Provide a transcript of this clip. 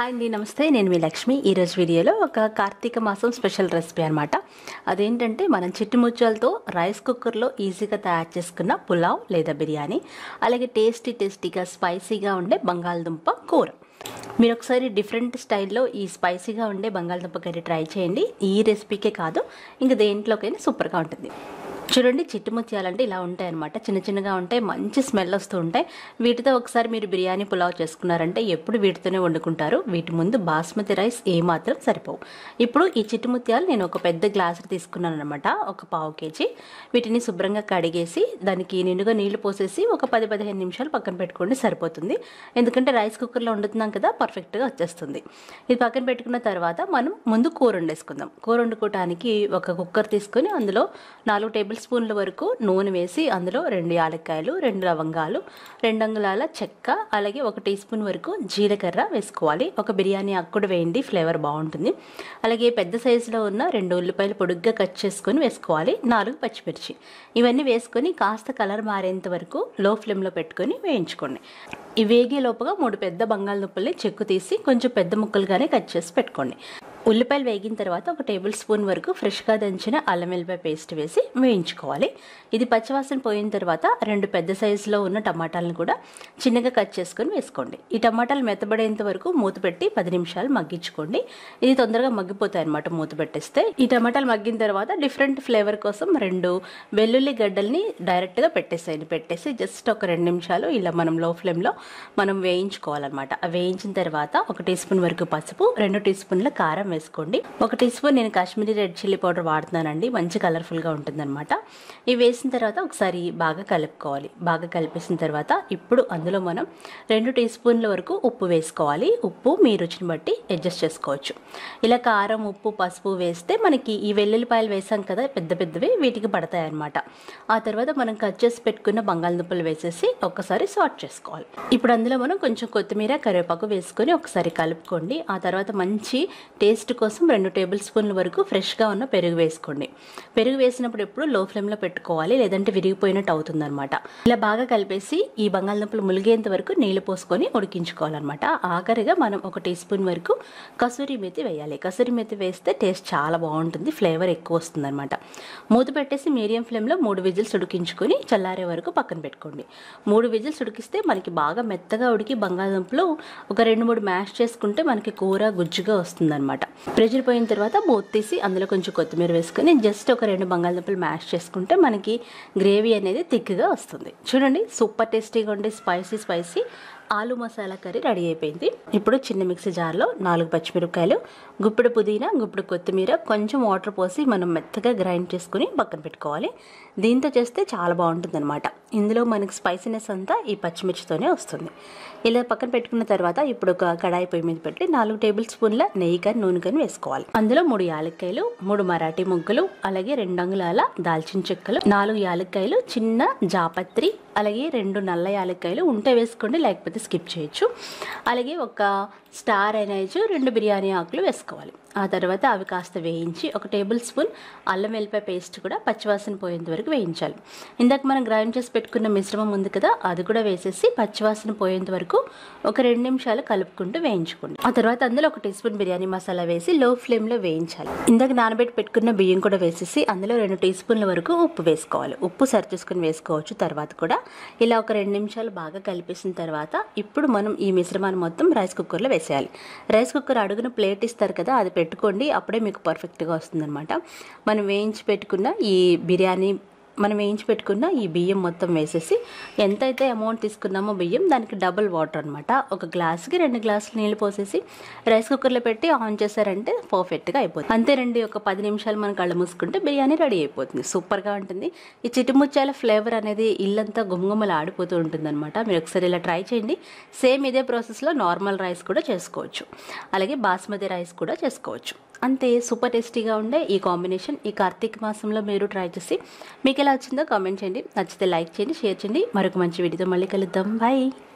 hi అండి నమస్తే నేను మీ లక్ష్మి ఈరోజు వీడియోలో ఒక కార్తీక మాసం స్పెషల్ రెసిపీ అనమాట అదేంటంటే మనం చిట్టుముచ్చాలతో రైస్ కుక్కర్లో ఈజీగా తయారు చేసుకున్న పులావ్ లేదా బిర్యానీ అలాగే టేస్టీ టేస్టీగా స్పైసీగా ఉండే బంగాళదుంప కూర మీరు ఒకసారి డిఫరెంట్ స్టైల్లో ఈ స్పైసీగా ఉండే బంగాళదుంప కర్రీ ట్రై చేయండి ఈ రెసిపీకే కాదు ఇంకా దేంట్లోకైనా సూపర్గా ఉంటుంది చూడండి చిట్టుముత్యాలంటే ఇలా ఉంటాయి అనమాట చిన్న చిన్నగా ఉంటాయి మంచి స్మెల్ వస్తూ ఉంటాయి వీటితో ఒకసారి మీరు బిర్యానీ పులావ్ చేసుకున్నారంటే ఎప్పుడు వీటితోనే వండుకుంటారు వీటి ముందు బాస్మతి రైస్ ఏమాత్రం సరిపోవు ఇప్పుడు ఈ చిట్టుముత్యాలు నేను ఒక పెద్ద గ్లాసు తీసుకున్నాను అనమాట ఒక పావు కేజీ వీటిని శుభ్రంగా కడిగేసి దానికి నిండుగా నీళ్లు పోసేసి ఒక పది పదిహేను నిమిషాలు పక్కన పెట్టుకోండి సరిపోతుంది ఎందుకంటే రైస్ కుక్కర్లో వండుతున్నాం కదా పర్ఫెక్ట్గా వచ్చేస్తుంది ఇది పక్కన పెట్టుకున్న తర్వాత మనం ముందు కూర వండేసుకుందాం కూర వండుకోవటానికి ఒక కుక్కర్ తీసుకొని అందులో నాలుగు టేబుల్ స్పూన్ల వరకు నూనె వేసి అందులో రెండు యాలక్కాయలు రెండు లవంగాలు రెండు అంగుళాల చెక్క అలాగే ఒక టీ స్పూన్ వరకు జీలకర్ర వేసుకోవాలి ఒక బిర్యానీ ఆకు కూడా వేయండి ఫ్లేవర్ బాగుంటుంది అలాగే పెద్ద సైజులో ఉన్న రెండు ఉల్లిపాయలు పొడుగ్గా కట్ చేసుకొని వేసుకోవాలి నాలుగు పచ్చిమిర్చి ఇవన్నీ వేసుకొని కాస్త కలర్ మారేంత వరకు లో ఫ్లేమ్లో పెట్టుకొని వేయించుకోండి ఈ వేగే లోపుగా మూడు పెద్ద బంగాళదుంపల్ని చెక్కు తీసి కొంచెం పెద్ద ముక్కలుగానే కట్ చేసి పెట్టుకోండి ఉల్లిపాయలు వేగిన తర్వాత ఒక టేబుల్ స్పూన్ వరకు ఫ్రెష్గా దంచిన అల్లం వెల్లిపాయ పేస్ట్ వేసి వేయించుకోవాలి ఇది పచ్చివాసన పోయిన తర్వాత రెండు పెద్ద సైజులో ఉన్న టమాటాలను కూడా చిన్నగా కట్ చేసుకొని వేసుకోండి ఈ టమాటాలు మెత్తబడేంత వరకు మూత పెట్టి పది నిమిషాలు మగ్గించుకోండి ఇది తొందరగా మగ్గిపోతాయి అనమాట మూత పెట్టేస్తే ఈ టమాటాలు మగ్గిన తర్వాత డిఫరెంట్ ఫ్లేవర్ కోసం రెండు వెల్లుల్లి గడ్డల్ని డైరెక్ట్గా పెట్టేసేయండి పెట్టేసి జస్ట్ ఒక రెండు నిమిషాలు ఇలా మనం లో ఫ్లేమ్లో మనం వేయించుకోవాలన్నమాట ఆ వేయించిన తర్వాత ఒక టీ స్పూన్ వరకు పసుపు రెండు టీ స్పూన్ల కారం వేసుకోండి ఒక టీ స్పూన్ నేను కాశ్మీరీ రెడ్ చిల్లీ పౌడర్ వాడుతున్నానండి మంచి కలర్ఫుల్గా ఉంటుందన్నమాట ఇవి వేసిన తర్వాత ఒకసారి బాగా కలుపుకోవాలి బాగా కలిపేసిన తర్వాత ఇప్పుడు అందులో మనం రెండు టీ స్పూన్ల వరకు ఉప్పు వేసుకోవాలి ఉప్పు మీ రుచిని బట్టి అడ్జస్ట్ చేసుకోవచ్చు ఇలా కారం ఉప్పు పసుపు వేస్తే మనకి ఈ వెల్లుల్లిపాయలు వేసాం కదా పెద్ద పెద్దవి వీటికి పడతాయి అన్నమాట ఆ తర్వాత మనం కట్ చేసి పెట్టుకున్న బంగాళదుంపలు వేసేసి ఒక్కసారి సార్ట్ చేసుకోవాలి ఇప్పుడు అందులో మనం కొంచెం కొత్తిమీర కరివేపాకు వేసుకొని ఒకసారి కలుపుకోండి ఆ తర్వాత మంచి టేస్ట్ కోసం రెండు టేబుల్ స్పూన్ల వరకు ఫ్రెష్గా ఉన్న పెరుగు వేసుకోండి పెరుగు వేసినప్పుడు ఎప్పుడు లో ఫ్లేమ్లో పెట్టుకోవాలి లేదంటే విరిగిపోయినట్టు అవుతుందన్నమాట ఇలా బాగా కలిపేసి ఈ బంగాళదుంపలు ములిగేంత వరకు నీళ్లు పోసుకొని ఉడికించుకోవాలన్నమాట ఆఖరిగా మనం ఒక టీ స్పూన్ వరకు కసూరి మెతి వేయాలి కసూరి మెతి వేస్తే టేస్ట్ చాలా బాగుంటుంది ఫ్లేవర్ ఎక్కువ వస్తుందన్నమాట మూత పెట్టేసి మీడియం ఫ్లేమ్లో మూడు విజిల్స్ ఉడికించుకొని చల్లారే వరకు పక్కన పెట్టుకోండి మూడు విజిల్స్ ఉడికిస్తే మనకి బాగా మెత్తగా ఉడికి బంగాళదుంపలు ఒక రెండు మూడు మ్యాష్ చేసుకుంటే మనకి కూర గుజ్జుగా వస్తుందన్నమాట ప్రెషర్ పోయిన తర్వాత మూత తీసి అందులో కొంచెం కొత్తిమీర వేసుకొని జస్ట్ ఒక రెండు బంగాళదుంపలు మ్యాష్ చేసుకుంటే మనకి గ్రేవీ అనేది థిక్గా వస్తుంది చూడండి సూపర్ టేస్టీగా ఉండే స్పైసీ స్పైసీ ఆలు మసాలా కర్రీ రెడీ అయిపోయింది ఇప్పుడు చిన్న మిక్సీ జార్లో నాలుగు పచ్చిమిరపకాయలు గుప్పిడి పుదీనా గుప్పిడి కొత్తిమీర కొంచెం వాటర్ పోసి మనం మెత్తగా గ్రైండ్ చేసుకుని పక్కన పెట్టుకోవాలి దీంతో చేస్తే చాలా బాగుంటుంది అనమాట ఇందులో మనకి స్పైసీనెస్ అంతా ఈ పచ్చిమిర్చితోనే వస్తుంది ఇలా పక్కన పెట్టుకున్న తర్వాత ఇప్పుడు ఒక కడాయి పొయ్యి మీద పెట్టి నాలుగు టేబుల్ స్పూన్ల నెయ్యి కానీ నూనె కానీ వేసుకోవాలి అందులో మూడు యాలక్కాయలు మూడు మరాఠీ ముగ్గులు అలాగే రెండు అంగుళాల దాల్చిన చెక్కలు నాలుగు యాలక్కాయలు చిన్న జాపత్రి అలాగే రెండు నల్ల యాలక్కాయలు ఉంటే వేసుకోండి లేకపోతే స్కిప్ చేయొచ్చు అలాగే ఒక స్టార్ అనైజ్ రెండు బిర్యానీ ఆకులు వేసుకోవాలి ఆ తర్వాత అవి కాస్త వేయించి ఒక టేబుల్ స్పూన్ అల్లం వెల్లిపాయ పేస్ట్ కూడా పచ్చివాసన పోయేంత వరకు వేయించాలి ఇందాక మనం గ్రైండ్ చేసి పెట్టుకున్న మిశ్రమం ఉంది కదా అది కూడా వేసేసి పచ్చివాసన పోయేంత వరకు ఒక రెండు నిమిషాలు కలుపుకుంటూ వేయించుకోండి ఆ తర్వాత అందులో ఒక టీ స్పూన్ బిర్యానీ మసాలా వేసి లో ఫ్లేమ్లో వేయించాలి ఇందాక నానబెట్టి పెట్టుకున్న బియ్యం కూడా వేసేసి అందులో రెండు టీ స్పూన్ల వరకు ఉప్పు వేసుకోవాలి ఉప్పు సరి చేసుకుని వేసుకోవచ్చు తర్వాత కూడా ఇలా ఒక రెండు నిమిషాలు బాగా కలిపేసిన తర్వాత ఇప్పుడు మనం ఈ మిశ్రమాన్ని మొత్తం రైస్ కుక్కర్లో వేసేయాలి రైస్ కుక్కర్ అడుగున ప్లేట్ ఇస్తారు కదా అది పెట్టుకోండి అప్పుడే మీకు పర్ఫెక్ట్గా వస్తుందన్నమాట మనం వేయించి పెట్టుకున్న ఈ బిర్యానీ మనం వేయించి పెట్టుకున్న ఈ బియ్యం మొత్తం వేసేసి ఎంతైతే అమౌంట్ తీసుకున్నామో బియ్యం దానికి డబుల్ వాటర్ అనమాట ఒక గ్లాస్కి రెండు గ్లాసులు నీళ్ళు పోసేసి రైస్ కుక్కర్లో పెట్టి ఆన్ చేశారంటే పర్ఫెక్ట్గా అయిపోతుంది అంతేనండి ఒక పది నిమిషాలు మనం కళ్ళు మూసుకుంటే బిర్యానీ రెడీ అయిపోతుంది సూపర్గా ఉంటుంది ఈ చిటిముచ్చాల ఫ్లేవర్ అనేది ఇల్లంతా గుమగుమలు ఆడిపోతూ ఉంటుంది అనమాట మీరు ఒకసారి ఇలా ట్రై చేయండి సేమ్ ఇదే ప్రాసెస్లో నార్మల్ రైస్ కూడా చేసుకోవచ్చు అలాగే బాస్మతి రైస్ కూడా చేసుకోవచ్చు అంతే సూపర్ టేస్టీగా ఉండే ఈ కాంబినేషన్ ఈ కార్తీక మాసంలో మీరు ట్రై చేసి మీకు ఎలా వచ్చిందో కామెంట్ చేయండి నచ్చితే లైక్ చేయండి షేర్ చేయండి మరొక మంచి వీడియోతో మళ్ళీ కలుద్దాం బాయ్